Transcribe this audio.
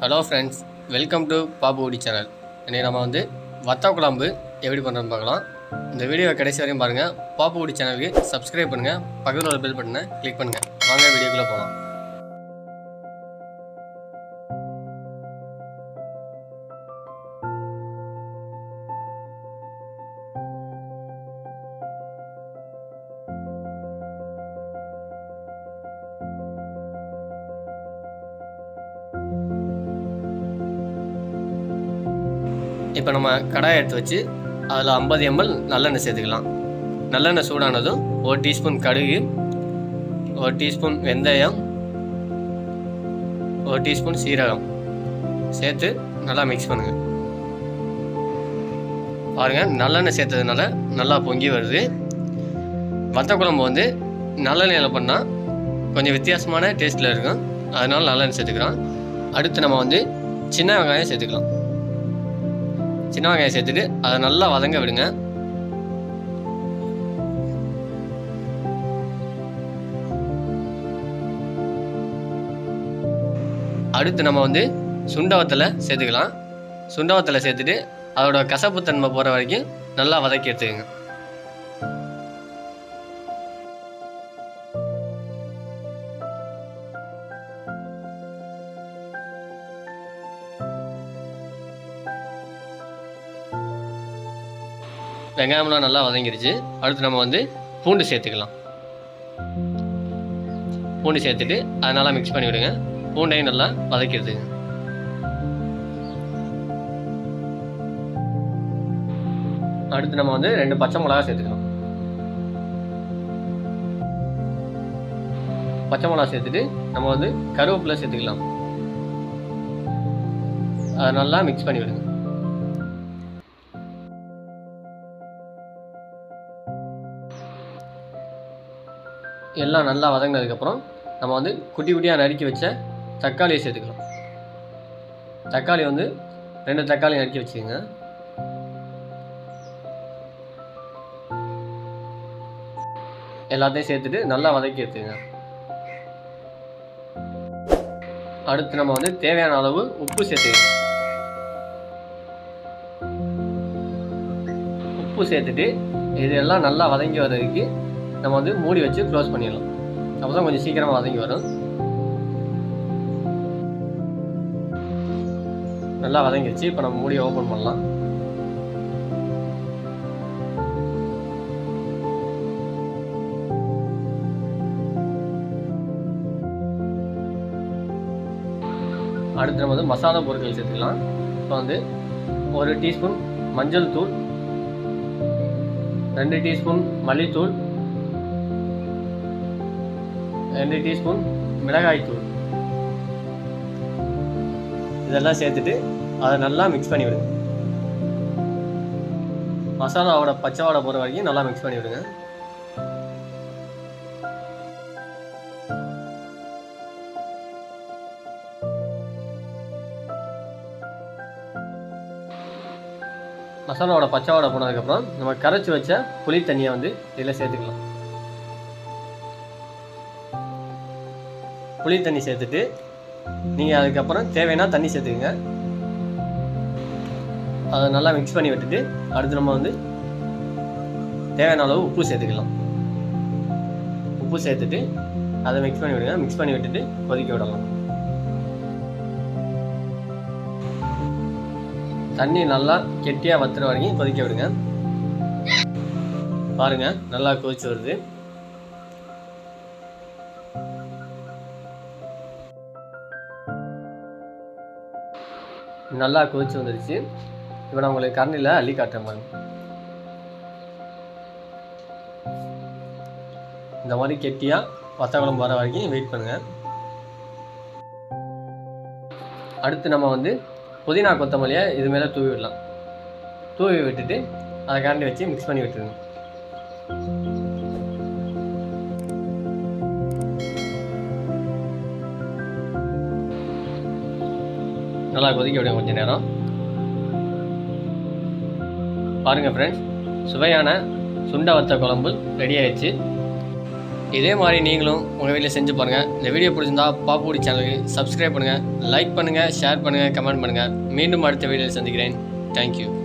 hello friends welcome to Babu ஓடி channel இன்னைக்கு நம்ம வந்து வத்த குழம்பு எப்படி பண்ணுறோன்னு பார்க்கலாம் இந்த வீடியோ கடைசி வரையும் பாருங்கள் பாப்பு ஓடி சேனலுக்கு சப்ஸ்கிரைப் பண்ணுங்கள் பக்கத்தில் உள்ள பெல் பட்டனை கிளிக் பண்ணுங்கள் வாங்க வீடியோக்குள்ளே போகலாம் இப்போ நம்ம கடாயை எடுத்து வச்சு அதில் ஐம்பது எம்எல் நல்லெண்ணெய் சேர்த்துக்கலாம் நல்லெண்ணெய் சூடானதும் ஒரு டீஸ்பூன் கடுகு ஒரு டீஸ்பூன் வெந்தயம் ஒரு டீஸ்பூன் சீரகம் சேர்த்து நல்லா மிக்ஸ் பண்ணுங்கள் பாருங்கள் நல்லெண்ணெய் சேர்த்ததுனால நல்லா பொங்கி வருது வத்த குழம்பு வந்து நல்லெண்ணெயில் பண்ணால் கொஞ்சம் வித்தியாசமான டேஸ்ட்டில் இருக்கும் அதனால நல்லெண்ணெய் சேர்த்துக்கிறோம் அடுத்து நம்ம வந்து சின்ன வெங்காயம் சேர்த்துக்கலாம் சின்ன வெங்காயம் சேர்த்துட்டு அதை நல்லா வதங்க விடுங்க அடுத்து நம்ம வந்து சுண்டவத்தில் சேர்த்துக்கலாம் சுண்டவத்தில் சேர்த்துட்டு அதோட கசப்புத்தன்மை போகிற வரைக்கும் நல்லா வதக்கி எடுத்துக்கோங்க வெங்காயம்லாம் நல்லா வதங்கிருச்சு அடுத்து நம்ம வந்து பூண்டு சேர்த்துக்கலாம் பூண்டு சேர்த்துட்டு அதை நல்லா மிக்ஸ் பண்ணி விடுங்க பூண்டையும் நல்லா வதக்கிடுதுங்க அடுத்து நம்ம வந்து ரெண்டு பச்சை மிளகா சேர்த்துக்கலாம் பச்சை மிளகா சேர்த்துட்டு நம்ம வந்து கருவேப்பிலை சேர்த்துக்கலாம் அதை நல்லா மிக்ஸ் பண்ணி விடுங்க எல்லாம் நல்லா வதங்கினதுக்கப்புறம் நம்ம வந்து குட்டி குட்டியாக நறுக்கி வச்ச தக்காளியை சேர்த்துக்கலாம் தக்காளி வந்து ரெண்டு தக்காளி நறுக்கி வச்சுக்கோங்க எல்லாத்தையும் சேர்த்துட்டு நல்லா வதக்கி எடுத்துங்க அடுத்து நம்ம வந்து தேவையான அளவு உப்பு சேர்த்துக்கணும் உப்பு சேர்த்துட்டு இதெல்லாம் நல்லா வதங்கி வர்றதுக்கு நம்ம வந்து மூடி வச்சு க்ளோஸ் பண்ணிடலாம் அப்போ தான் கொஞ்சம் சீக்கிரமாக வதங்கி வரும் நல்லா வதங்கிடுச்சு இப்போ நம்ம மூடியை ஓப்பன் பண்ணலாம் அடுத்து நம்ம வந்து மசாலா பொருட்கள் சேர்த்துக்கலாம் இப்போ வந்து ஒரு டீஸ்பூன் மஞ்சள் தூள் ரெண்டு டீஸ்பூன் மல்லித்தூள் ரெண்டு டீஸ்பூன் மிளகாய் தூள் இதெல்லாம் சேர்த்துட்டு அதை நல்லா மிக்ஸ் பண்ணி விடுங்க மசாலாவோட பச்சை வாடை போகிற வரைக்கும் நல்லா மிக்ஸ் பண்ணி விடுங்க மசாலாவோட பச்சை வாடை போனதுக்கப்புறம் நம்ம கரைச்சி வச்ச புளி தண்ணியை வந்து இதில் சேர்த்துக்கலாம் புளி தண்ணி சேர்த்துட்டு நீங்கள் அதுக்கப்புறம் தேவைன்னா தண்ணி சேர்த்துக்குங்க அதை நல்லா மிக்ஸ் பண்ணி விட்டுட்டு அடுத்து நம்ம வந்து தேவையான அளவு உப்பு சேர்த்துக்கலாம் உப்பு சேர்த்துட்டு அதை மிக்ஸ் பண்ணி விடுங்க மிக்ஸ் பண்ணி விட்டுட்டு கொதிக்க விடலாம் தண்ணி நல்லா கெட்டியாக வத்துற வரைக்கும் கொதிக்க விடுங்க பாருங்க நல்லா கொதிச்சு வருது நல்லா கொதிச்சு வந்துருச்சு இப்போ நான் உங்களுக்கு கரண்டியில் அள்ளி காட்டுறேன் பாருங்க இந்த மாதிரி கெட்டியாக வத்த குழம்பு வர வரைக்கும் வெயிட் பண்ணுங்க அடுத்து நம்ம வந்து புதினா கொத்தமல்லியை இது மேலே தூவி விடலாம் தூவி விட்டுட்டு அதை கரண்டி வச்சு மிக்ஸ் பண்ணி விட்டுருங்க நல்லா கொதிக்க விடுங்க கொஞ்ச நேரம் பாருங்கள் ஃப்ரெண்ட்ஸ் சுவையான சுண்ட வத்த குழம்பு ரெடி ஆயிடுச்சு இதே மாதிரி நீங்களும் உங்கள் வீட்டில் செஞ்சு பாருங்கள் இந்த வீடியோ பிடிச்சிருந்தா பாப்புடி சேனலுக்கு சப்ஸ்கிரைப் பண்ணுங்கள் லைக் பண்ணுங்கள் ஷேர் பண்ணுங்கள் கமெண்ட் பண்ணுங்கள் மீண்டும் அடுத்த வீடியோவில் சந்திக்கிறேன் தேங்க்யூ